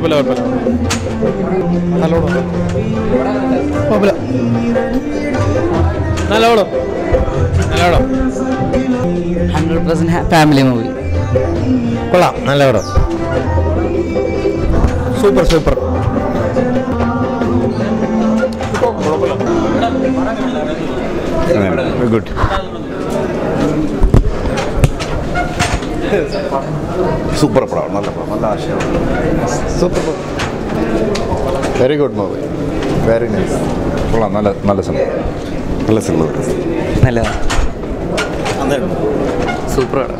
കുഴപ്പമില്ല കുഴപ്പമില്ല നല്ലോണം കുഴപ്പമില്ല നല്ലോണം നല്ലോണം ഹൺഡ്രഡ് പെർസെൻറ്റ് ഫാമിലി മൂവി കൊള്ളാം നല്ല പടം സൂപ്പർ സൂപ്പർ ഗുഡ് സൂപ്പർ പടം നല്ല പടം നല്ല ആശയം super very good movie very nice കൊള്ളാം നല്ല നല്ല സിനിമ നല്ല സിനിമ നല്ലതാണ് സൂപ്പർ പടം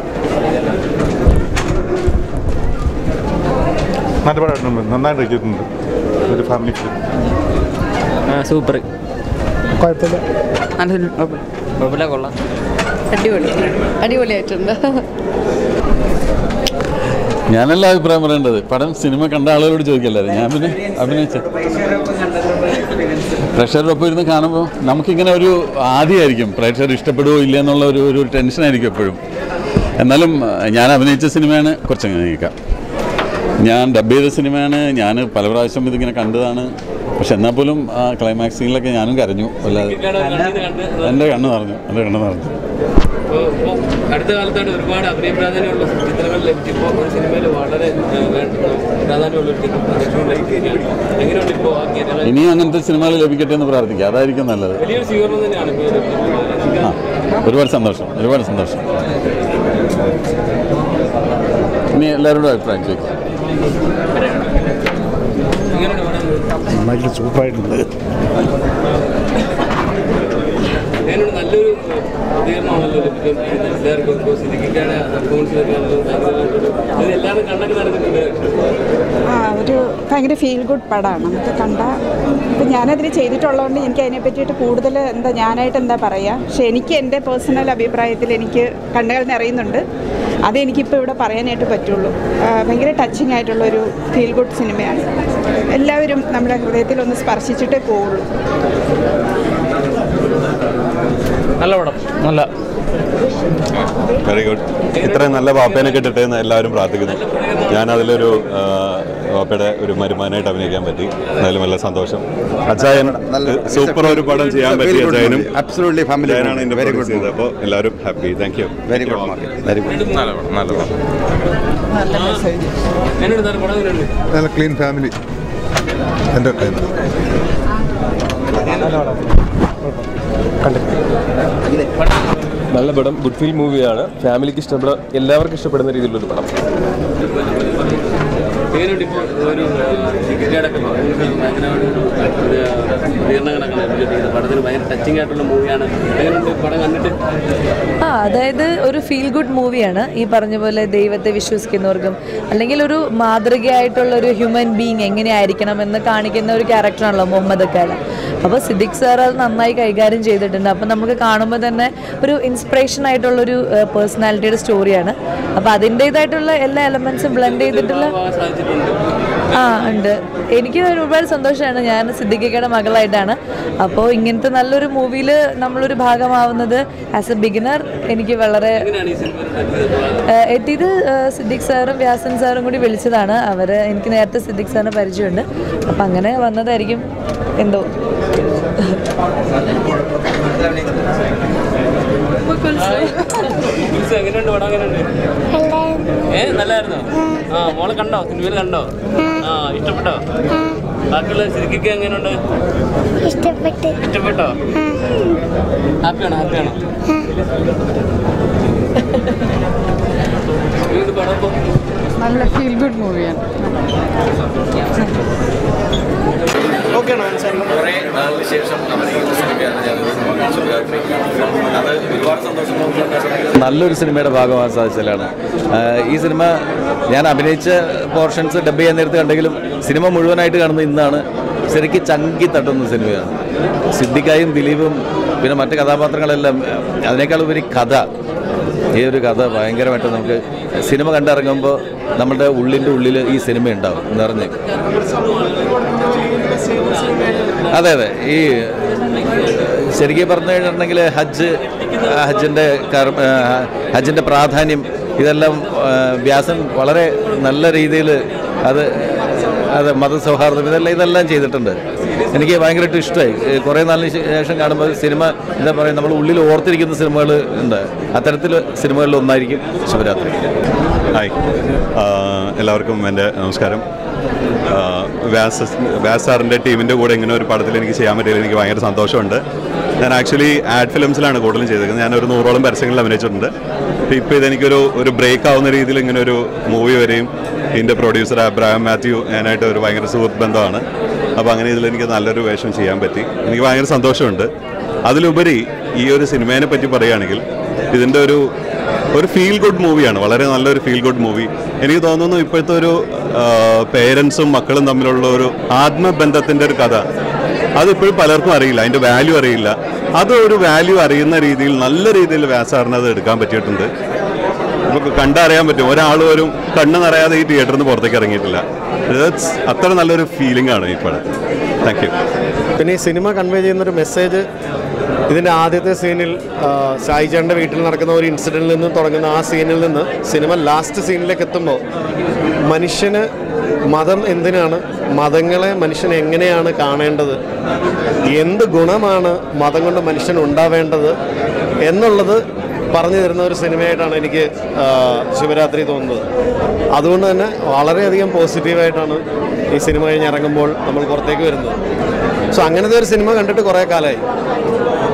നല്ല പടമായിട്ടുണ്ട് നന്നായിട്ട് ഇരിക്കുന്നുണ്ട് ഒരു ഫാമിലി ഫിലിം സൂപ്പർ കുഴപ്പമില്ല നല്ല കുഴപ്പമില്ല കൊള്ളാം അടിപൊളി അടിപൊളിയായിട്ടുണ്ട് ഞാനല്ല അഭിപ്രായം പറയേണ്ടത് പടം സിനിമ കണ്ട ആളുകളോട് ചോദിക്കല്ലേ ഞാൻ പിന്നെ അഭിനയിച്ച പ്രേക്ഷകരോടൊപ്പം ഇരുന്ന് കാണുമ്പോൾ നമുക്കിങ്ങനെ ഒരു ആദ്യമായിരിക്കും പ്രേക്ഷകർ ഇഷ്ടപ്പെടുമോ ഇല്ല എന്നുള്ള ഒരു ഒരു ടെൻഷനായിരിക്കും എപ്പോഴും എന്നാലും അഹ്, ഞാൻ അഭിനയിച്ച സിനിമയാണ് കുറച്ചങ്ങനെ നീക്കാം ഞാൻ ഡബ് ചെയ്ത സിനിമയാണ് ഞാൻ പല പ്രാവശ്യം ഇതിങ്ങനെ കണ്ടതാണ് പക്ഷെ എന്നാൽ പോലും ആ ക്ലൈമാക്സ് സീനിലൊക്കെ ഞാനും കരഞ്ഞു അല്ലാതെ എൻ്റെ കണ്ണ് നിറഞ്ഞു എൻ്റെ കണ്ണ് നിറഞ്ഞു അടുത്ത കാലത്തായിട്ട് ഒരുപാട് അഭിനയ പ്രാധാന്യമുള്ള ചിത്രങ്ങൾ ലഭിച്ചപ്പോൾ ഒരു സിനിമയിൽ വളരെ ആ, വേണ്ട- പ്രാധാന്യമുള്ള ഒരു ചിത്രം പ്രദർശനത്തിലേക്ക് കയറിയാണ് എങ്ങനെയുണ്ട് ഇപ്പോൾ ആ കേരള ഇനിയും അങ്ങനത്തെ സിനിമകൾ ലഭിക്കട്ടെ എന്ന് പ്രാർത്ഥിക്കുക അതായിരിക്കും നല്ലത് വലിയൊരു സ്വീകരണം തന്നെയാണ് ഇപ്പോൾ ഒരു- ആ ഒരുപാട് സന്തോഷം ഒരുപാട് സന്തോഷം ഇനി എല്ലാവരോടും അഭിപ്രായം ചോദിക്കാം എങ്ങനെയുണ്ട് പടം? നന്നായിട്ട് സൂപ്പറായിട്ടുണ്ട് എങ്ങനെയുണ്ട് നല്ലൊരു പ്രതികരണമാണല്ലോ ലഭിച്ചുകൊണ്ടിരിക്കുന്നത് എല്ലാവർക്കും ഇപ്പോൾ സിദ്ദിഖിക്കയുടെ അക്കൗണ്ട്സിലൊക്കെ ഇത് എല്ലാവരും കണ്ടൊക്കെ നടക്കുന്നുണ്ട് ആ ഒരു ഭയങ്കര ഫീൽ ഗുഡ് പടമാണ് നമുക്ക് കണ്ട ഇപ്പം ഞാനതിൽ ചെയ്തിട്ടുള്ളതുകൊണ്ട് എനിക്ക് അതിനെ പറ്റിയിട്ട് കൂടുതൽ എന്താ ഞാനായിട്ട് എന്താ പറയുക പക്ഷെ എനിക്ക് എൻ്റെ പേഴ്സണൽ അഭിപ്രായത്തിൽ എനിക്ക് കണ്ണുകൾ നിറയുന്നുണ്ട് അതെനിക്കിപ്പോൾ ഇവിടെ പറയാനായിട്ട് പറ്റുള്ളൂ ആ, ഭയങ്കര ടച്ചിങ് ആയിട്ടുള്ളൊരു ഫീൽ ഗുഡ് സിനിമയാണ് എല്ലാവരും നമ്മുടെ ഹൃദയത്തിൽ ഒന്ന് സ്പർശിച്ചിട്ടേ പോവുള്ളൂ നല്ല പടം നല്ല വെരി ഗുഡ് ഇത്രയും നല്ല വാപ്പേനെ കിട്ടട്ടെ എന്ന് എല്ലാവരും പ്രാർത്ഥിക്കുന്നു ഞാൻ അതിലൊരു ആ, വാപ്പയുടെ ഒരു മരുമാനായിട്ട് അഭിനയിക്കാൻ പറ്റി എന്തായാലും നല്ല സന്തോഷം അച്ചായൻ സൂപ്പർ ഒരു പടം ചെയ്യാൻ പറ്റി അച്ചായനും അബ്സൊല്യൂട്ട്ലി ഫാമിലി അച്ചായനാണ് ഇതിന്റെ വെരി പ്രൊഡ്യൂസ് ഗുഡ് ചെയ്തത് അപ്പോൾ എല്ലാവരും happy thank you very good market very good നല്ല പടം നല്ല പടം എങ്ങനെയുണ്ട് സാർ പടം എങ്ങനെയുണ്ട് നല്ല ക്ലീൻ ഫാമിലി എൻ്റർടൈൻമെൻറ്റ് നല്ല പടം ഗുഡ് ഫീൽ മൂവിയാണ് ഫാമിലിക്ക് ഇഷ്ടപ്പെടുന്ന എല്ലാവർക്കും ഇഷ്ടപ്പെടുന്ന രീതിയിലുള്ളൊരു പടം എങ്ങനെയുണ്ട് ഇപ്പോൾ ഒരു സിദ്ദിഖിക്കയുടെ ഭയങ്കര ഒരു പ്രതികരണങ്ങളൊക്കെ ലഭിച്ചിട്ടുണ്ട് പടത്തിന് ഭയങ്കര ടച്ചിങ് ആയിട്ടുള്ള മൂവിയാണ് എങ്ങനെയുണ്ട് പടം കണ്ടിട്ട് ആ അതായത് ഒരു ഫീൽ ഗുഡ് മൂവിയാണ് ഈ പറഞ്ഞ പോലെ ദൈവത്തെ വിശ്വസിക്കുന്നവർക്കും അല്ലെങ്കിൽ ഒരു മാതൃകയായിട്ടുള്ള ഒരു ഹ്യൂമൻ ബീങ് എങ്ങനെയായിരിക്കണം എന്ന് കാണിക്കുന്ന ഒരു ക്യാരക്ടറാണല്ലോ മുഹമ്മദ് അക്കാല അപ്പോൾ സിദ്ദിഖ് സാർ അത് നന്നായി കൈകാര്യം ചെയ്തിട്ടുണ്ട് അപ്പോൾ നമുക്ക് കാണുമ്പോൾ തന്നെ ഒരു ഇൻസ്പിറേഷൻ ആയിട്ടുള്ളൊരു പേഴ്സണാലിറ്റിയുടെ സ്റ്റോറിയാണ് അപ്പോൾ അതിൻ്റേതായിട്ടുള്ള എല്ലാ എലമെൻസും ബ്ലെൻഡ് ചെയ്തിട്ടുള്ള ആ ഉണ്ട് എനിക്ക് ഒരുപാട് സന്തോഷമാണ് ഞാൻ സിദ്ദിഖിക്കയുടെ മകളായിട്ടാണ് അപ്പോൾ ഇങ്ങനത്തെ നല്ലൊരു മൂവിയിൽ നമ്മളൊരു ഭാഗമാവുന്നത് ആസ് എ ബിഗിനർ എനിക്ക് വളരെ ഏഹ് എത്തിയത് ഏഹ് സിദ്ദിഖ് സാറും വ്യാസൻ സാറും കൂടി വിളിച്ചതാണ് അവർ എനിക്ക് നേരത്തെ സിദ്ദിഖ് സാറിന് പരിചയമുണ്ട് അപ്പം അങ്ങനെ വന്നതായിരിക്കും എന്തോ ഉത്സവം എങ്ങനെയുണ്ട് പടം എങ്ങനെയുണ്ട് ഏ നല്ലായിരുന്നോ ആ മോളെ കണ്ടോ സിനിമയിൽ കണ്ടോ ആ ഇഷ്ടപ്പെട്ടോ ബാക്കിയുള്ള സിനിമയ്ക്ക് എങ്ങനെയുണ്ട് ഇഷ്ടപ്പെട്ട് ഇഷ്ടപ്പെട്ടോ ഹാപ്പിയാണോ ഹാപ്പിയാണോ ഇത് പടം ഇപ്പം നല്ല ഫീൽ ഗുഡ് മൂവിയാണ് കുറേ നാളിന് ശേഷം അഭിനയിക്കുന്ന സിനിമയാണ് ഞാൻ അത് ഒരുപാട് സന്തോഷം നല്ലൊരു സിനിമയുടെ ഭാഗമാകാൻ സാധിച്ചതിലാണ് ആഹ് ഈ സിനിമ ഞാൻ അഭിനയിച്ച പോർഷൻസ് ഡബ് ചെയ്യാൻ നേരത്ത് കണ്ടെങ്കിലും സിനിമ മുഴുവനായിട്ട് കാണുന്നത് ഇന്നാണ് ശരിക്കും ചങ്കി തട്ടുന്ന സിനിമയാണ് സിദ്ദിഖായും ദിലീപും പിന്നെ മറ്റ് കഥാപാത്രങ്ങളെല്ലാം അതിനേക്കാൾ ഉപരി കഥ ഈ ഒരു കഥ ഭയങ്കരമായിട്ട് നമുക്ക് സിനിമ കണ്ടിറങ്ങുമ്പോൾ നമ്മുടെ ഉള്ളിൻ്റെ ഉള്ളിൽ ഈ സിനിമ ഉണ്ടാവും നിറഞ്ഞ് അതെ അതെ ഈ ശരിക്കും പറഞ്ഞു കഴിഞ്ഞിട്ടുണ്ടെങ്കിൽ ഹജ്ജ് ആ ഹജ്ജിൻ്റെ കർമ്മ ആ, ഹജ്ജിൻ്റെ പ്രാധാന്യം ഇതെല്ലാം ആ, വ്യാസൻ വളരെ നല്ല രീതിയിൽ അത് അതെ മതസൗഹാർദ്ദം ഇതെല്ലാം ഇതെല്ലാം ചെയ്തിട്ടുണ്ട് എനിക്ക് ഭയങ്കരമായിട്ട് ഇഷ്ടമായി ഏഹ് കുറേ നാളിന് ശേഷം കാണുമ്പോൾ സിനിമ എന്താ പറയുക നമ്മൾ ഉള്ളിൽ ഓർത്തിരിക്കുന്ന സിനിമകൾ ഉണ്ട് അത്തരത്തിൽ സിനിമകളിൽ ഒന്നായിരിക്കും ശിവരാത്രി ഹായ് ആ, എല്ലാവർക്കും എൻ്റെ നമസ്കാരം ആ, വ്യാസ വ്യാസ് സാറിൻ്റെ ടീമിൻ്റെ കൂടെ ഇങ്ങനെ ഒരു പടത്തിൽ എനിക്ക് ചെയ്യാൻ പറ്റിയതിൽ എനിക്ക് ഭയങ്കര സന്തോഷമുണ്ട് ഞാൻ ആക്ച്വലി ആഡ് ഫിലിംസിലാണ് കൂടുതലും ചെയ്തിരിക്കുന്നത് ഞാൻ ഒരു നൂറോളം പരസ്യങ്ങളിൽ അഭിനയിച്ചിട്ടുണ്ട് അപ്പോൾ ഇപ്പോൾ ഇതെനിക്കൊരു ഒരു ബ്രേക്ക് ആവുന്ന രീതിയിൽ ഇങ്ങനെ ഒരു മൂവി വരെയും ഇതിൻ്റെ പ്രൊഡ്യൂസർ അബ്രഹാം മാത്യു ഞാനായിട്ട് ഒരു ഭയങ്കര സുഹൃത്ത് ബന്ധമാണ് അപ്പോൾ അങ്ങനെ ഇതിൽ എനിക്ക് നല്ലൊരു വേഷം ചെയ്യാൻ പറ്റി എനിക്ക് ഭയങ്കര സന്തോഷമുണ്ട് അതിലുപരി ഈ ഒരു സിനിമേനെ പറ്റി പറയുകയാണെങ്കിൽ ഇതിൻ്റെ ഒരു ഒരു ഫീൽ ഗുഡ് മൂവിയാണ് വളരെ നല്ലൊരു ഫീൽ ഗുഡ് മൂവി എനിക്ക് തോന്നുന്നു ഇപ്പോഴത്തെ ഒരു പേരൻസും മക്കളും തമ്മിലുള്ള ഒരു ആത്മബന്ധത്തിൻ്റെ ഒരു കഥ അതിപ്പോഴും പലർക്കും അറിയില്ല അതിൻ്റെ വാല്യൂ അറിയില്ല അത് ഒരു വാല്യൂ അറിയുന്ന രീതിയിൽ നല്ല രീതിയിൽ വ്യാസാറിന് അത് എടുക്കാൻ പറ്റിയിട്ടുണ്ട് നമുക്ക് കണ്ടറിയാൻ പറ്റും ഒരാൾ പോലും കണ്ണ് നിറയാതെ ഈ തിയേറ്ററിൽ നിന്ന് പുറത്തേക്ക് ഇറങ്ങിയിട്ടില്ല That's അത്ര നല്ലൊരു ഫീലിംഗ് ആണ് ഈ പടം താങ്ക് യു പിന്നെ ഈ സിനിമ കൺവേ ചെയ്യുന്നൊരു മെസ്സേജ് ഇതിൻ്റെ ആദ്യത്തെ സീനിൽ ഷായിജാൻ്റെ വീട്ടിൽ നടക്കുന്ന ഒരു ഇൻസിഡൻറ്റിൽ നിന്ന് തുടങ്ങുന്ന ആ സീനിൽ നിന്ന് സിനിമ ലാസ്റ്റ് സീനിലേക്ക് എത്തുമ്പോൾ മനുഷ്യന് മതം എന്തിനാണ് മതങ്ങളെ മനുഷ്യൻ എങ്ങനെയാണ് കാണേണ്ടത് എന്ത് ഗുണമാണ് മതം കൊണ്ട് മനുഷ്യൻ ഉണ്ടാവേണ്ടത് എന്നുള്ളത് പറഞ്ഞു തരുന്ന ഒരു സിനിമയായിട്ടാണ് എനിക്ക് ആ, ശിവരാത്രി തോന്നുന്നത് അതുകൊണ്ട് തന്നെ വളരെയധികം പോസിറ്റീവായിട്ടാണ് ഈ സിനിമ കഴിഞ്ഞ് ഇറങ്ങുമ്പോൾ നമ്മൾ പുറത്തേക്ക് വരുന്നത് സോ അങ്ങനത്തെ ഒരു സിനിമ കണ്ടിട്ട് കുറേ കാലമായി